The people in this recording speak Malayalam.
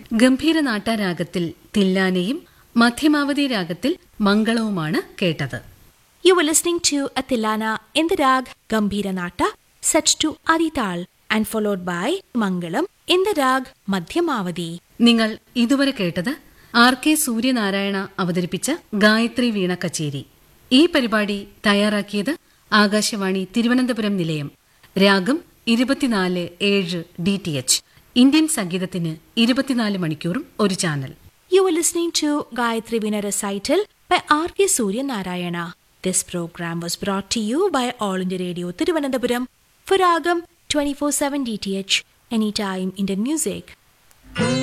ഗംഭീര നാട്ടാരാഗത്തിൽ തില്ലാനയും മധ്യമാവധി രാഗത്തിൽ മംഗളവുമാണ് കേട്ടത് You were listening to a Tilana in the rag Gambhira Nata set to Adital and followed by Mangalam in the rag Madhyamavadi. നിങ്ങൾ ഇതുവരെ കേട്ടത് ആർ കെ സൂര്യനാരായണ അവതരിപ്പിച്ച ഗായത്രി വീണ കച്ചേരി ഈ പരിപാടി തയ്യാറാക്കിയത് ആകാശവാണി തിരുവനന്തപുരം നിലയം രാഗം ഇരുപത്തിനാല് ഏഴ് ഡി ടി എച്ച് ഇന്ത്യൻ സംഗീതത്തിന് ഇരുപത്തിനാല് മണിക്കൂറും ഒരു channel You were listening to Gayatri Veena recital by R.K. Surya Narayana. This program was brought to you by All India Radio Thiruvananthapuram for Ragam 24/7 DTH anytime Indian music.